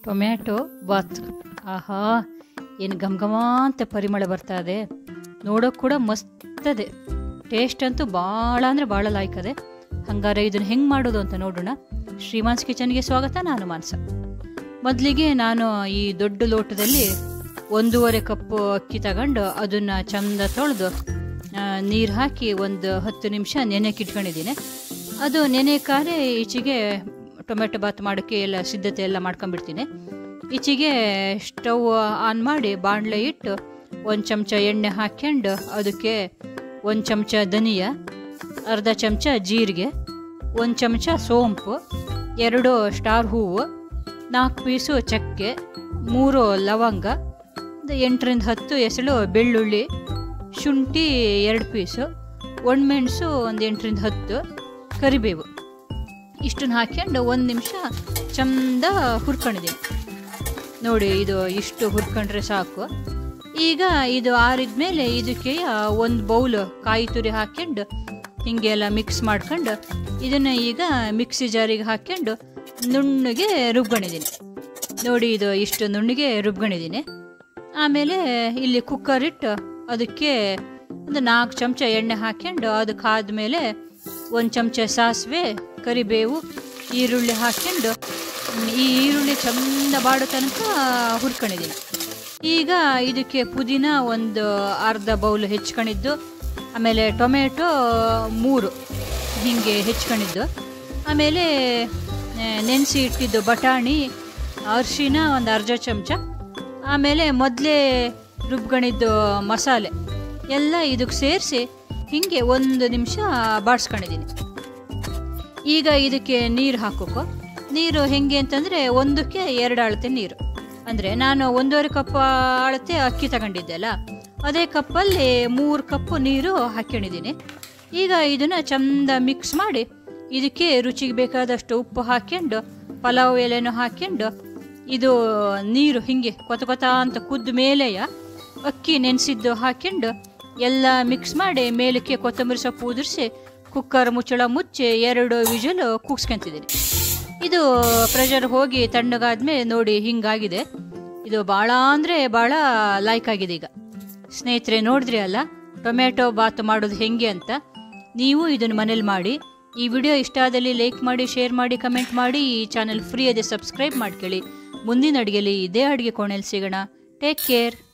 tomato Baat ಆಹಾ ಏನು ಘಮ ಘಮ ಅಂತ ಪರಿಮಳ ಬರ್ತಾ ಇದೆ ನೋಡೋಕೆ ಕೂಡ ಮಸ್ತದೆ ಟೇಸ್ಟ್ ಅಂತೂ ಭಾಳ ಅಂದರೆ ಭಾಳ ಲಾಯ್ಕದೆ ಹಂಗಾರೆ ಇದನ್ನು ಹೆಂಗೆ ಮಾಡೋದು ಅಂತ ನೋಡೋಣ ಶ್ರೀಮಾನ್ಸ್ ಕಿಚನ್ಗೆ ಸ್ವಾಗತ ನಾನು ಮಾನಸ ಮೊದಲಿಗೆ ನಾನು ಈ ದೊಡ್ಡ ಲೋಟದಲ್ಲಿ ಒಂದೂವರೆ ಕಪ್ಪು ಅಕ್ಕಿ ತಗೊಂಡು ಅದನ್ನು ಚಂದ ತೊಳೆದು ನೀರು ಹಾಕಿ ಒಂದು ಹತ್ತು ನಿಮಿಷ ನೆನೆಕ್ಕೆ ಇಟ್ಕೊಂಡಿದ್ದೀನಿ ಅದು ನೆನೆ ಕಾರೆ ಈಚೆಗೆ ಟೊಮೆಟೊ ಬಾತ್ ಮಾಡೋಕ್ಕೆ ಎಲ್ಲ ಸಿದ್ಧತೆ ಎಲ್ಲ ಮಾಡ್ಕೊಂಬಿಡ್ತೀನಿ ಈಚೆಗೆ ಸ್ಟವ್ ಆನ್ ಮಾಡಿ ಬಾಣಲೆ ಇಟ್ಟು ಒಂದು ಚಮಚ ಎಣ್ಣೆ ಹಾಕ್ಯಂಡು ಅದಕ್ಕೆ ಒಂದು ಚಮಚ ಧನಿಯಾ ಅರ್ಧ ಚಮಚ ಜೀರಿಗೆ ಒಂದು ಚಮಚ ಸೋಂಪು ಎರಡು ಸ್ಟಾರ್ ಹೂವು ನಾಲ್ಕು ಪೀಸು ಚಕ್ಕೆ ಮೂರು ಲವಂಗ ಒಂದು ಎಂಟರಿಂದ ಹತ್ತು ಎಸಳು ಬೆಳ್ಳುಳ್ಳಿ ಶುಂಠಿ ಎರಡು ಪೀಸು ಒಣಮೆಣಸು ಒಂದು ಎಂಟರಿಂದ ಹತ್ತು ಕರಿಬೇವು ಇಷ್ಟನ್ನು ಹಾಕ್ಯಂಡು ಒಂದು ನಿಮಿಷ ಚಂದ ಹುರ್ಕೊಂಡಿದ್ದೀನಿ ನೋಡಿ ಇದು ಇಷ್ಟು ಹುರ್ಕೊಂಡ್ರೆ ಸಾಕು ಈಗ ಇದು ಆರಿದ ಮೇಲೆ ಇದಕ್ಕೆ ಒಂದು ಬೌಲ್ ಕಾಯಿ ತುರಿ ಹಾಕ್ಯಂಡು ಹೀಗೆಲ್ಲ ಮಿಕ್ಸ್ ಮಾಡ್ಕೊಂಡು ಇದನ್ನು ಈಗ ಮಿಕ್ಸಿ ಜಾರಿಗೆ ಹಾಕ್ಯಂಡು ನುಣ್ಣಗೆ ರುಬ್ಕೊಂಡಿದ್ದೀನಿ ನೋಡಿ ಇದು ಇಷ್ಟು ನುಣ್ಣಗೆ ರುಬ್ಕೊಂಡಿದ್ದೀನಿ ಆಮೇಲೆ ಇಲ್ಲಿ ಕುಕ್ಕರ್ ಇಟ್ಟು ಅದಕ್ಕೆ ಒಂದು ನಾಲ್ಕು ಚಮಚ ಎಣ್ಣೆ ಹಾಕ್ಯಂಡು ಅದಕ್ಕೆ ಆದಮೇಲೆ ಒಂದು ಚಮಚ ಸಾಸಿವೆ ಕರಿಬೇವು ಈರುಳ್ಳಿ ಹಾಕ್ಯಂಡು ಈ ಈರುಳ್ಳಿ ಚಂದ ಬಾಡೋ ತನಕ ಹುರ್ಕೊಂಡಿದ್ದೀನಿ ಈಗ ಇದಕ್ಕೆ ಪುದೀನ ಒಂದು ಅರ್ಧ ಬೌಲ್ ಹೆಚ್ಕೊಂಡಿದ್ದು ಆಮೇಲೆ ಟೊಮೆಟೊ ಮೂರು ಹೀಗೆ ಹೆಚ್ಕೊಂಡಿದ್ದು ಆಮೇಲೆ ನೆನೆಸಿ ಇಟ್ಟಿದ್ದು ಬಟಾಣಿ ಅರಿಶಿನ ಒಂದು ಅರ್ಧ ಚಮಚ ಆಮೇಲೆ ಮೊದಲೇ ರುಬ್ಕೊಂಡಿದ್ದು ಮಸಾಲೆ ಎಲ್ಲ ಇದಕ್ಕೆ ಸೇರಿಸಿ ಹೀಗೆ ಒಂದು ನಿಮಿಷ ಬಾಡಿಸ್ಕೊಂಡಿದ್ದೀನಿ ಈಗ ಇದಕ್ಕೆ ನೀರು ಹಾಕೋಕೋ ನೀರು ಹೆಂಗೆ ಅಂತಂದರೆ ಒಂದಕ್ಕೆ ಎರಡು ಅಳತೆ ನೀರು ಅಂದರೆ ನಾನು ಒಂದೂವರೆ ಕಪ್ ಅಳತೆ ಅಕ್ಕಿ ತಗೊಂಡಿದ್ದೆ ಅಲ್ಲ ಅದೇ ಕಪ್ಪಲ್ಲಿ ಮೂರು ಕಪ್ಪು ನೀರು ಹಾಕ್ಕೊಂಡಿದ್ದೀನಿ ಈಗ ಇದನ್ನು ಚಂದ ಮಿಕ್ಸ್ ಮಾಡಿ ಇದಕ್ಕೆ ರುಚಿಗೆ ಬೇಕಾದಷ್ಟು ಉಪ್ಪು ಹಾಕ್ಯಂಡು ಪಲಾವ್ ಎಲೆನೂ ಹಾಕ್ಯಂಡು ಇದು ನೀರು ಹಿಂಗೆ ಕೊತ ಕೊತ ಅಂತ ಕುದ್ದ ಮೇಲೆಯ ಅಕ್ಕಿ ನೆನೆಸಿದ್ದು ಹಾಕ್ಯಂಡು ಎಲ್ಲ ಮಿಕ್ಸ್ ಮಾಡಿ ಮೇಲಕ್ಕೆ ಕೊತ್ತಂಬರಿ ಸೊಪ್ಪು ಉದುರಿಸಿ ಕುಕ್ಕರ್ ಮುಚ್ಚಳ ಮುಚ್ಚಿ ಎರಡು ವಿಜಲು ಕೂಗ್ಸ್ಕೊಂತಿದ್ದೀನಿ ಇದು ಪ್ರೆಷರ್ ಹೋಗಿ ತಣ್ಣಗಾದ್ಮೇಲೆ ನೋಡಿ ಹಿಂಗಾಗಿದೆ ಇದು ಭಾಳ ಅಂದರೆ ಭಾಳ ಲೈಕ್ ಆಗಿದೆ ಈಗ ಸ್ನೇಹಿತರೆ ನೋಡಿದ್ರಿ ಅಲ್ಲ ಟೊಮೆಟೊ ಬಾತ್ ಮಾಡೋದು ಹೆಂಗೆ ಅಂತ ನೀವು ಇದನ್ನು ಮನೇಲಿ ಮಾಡಿ ಈ ವಿಡಿಯೋ ಇಷ್ಟ ಆದಲ್ಲಿ ಲೈಕ್ ಮಾಡಿ ಶೇರ್ ಮಾಡಿ ಕಮೆಂಟ್ ಮಾಡಿ ಈ ಚಾನಲ್ ಫ್ರೀ ಅದೇ ಸಬ್ಸ್ಕ್ರೈಬ್ ಮಾಡ್ಕೊಳ್ಳಿ ಮುಂದಿನ ಅಡುಗೆಲಿ ಇದೇ ಅಡುಗೆ ಕೋಣೆಯಲ್ಲಿ ಸಿಗೋಣ ಟೇಕ್ ಕೇರ್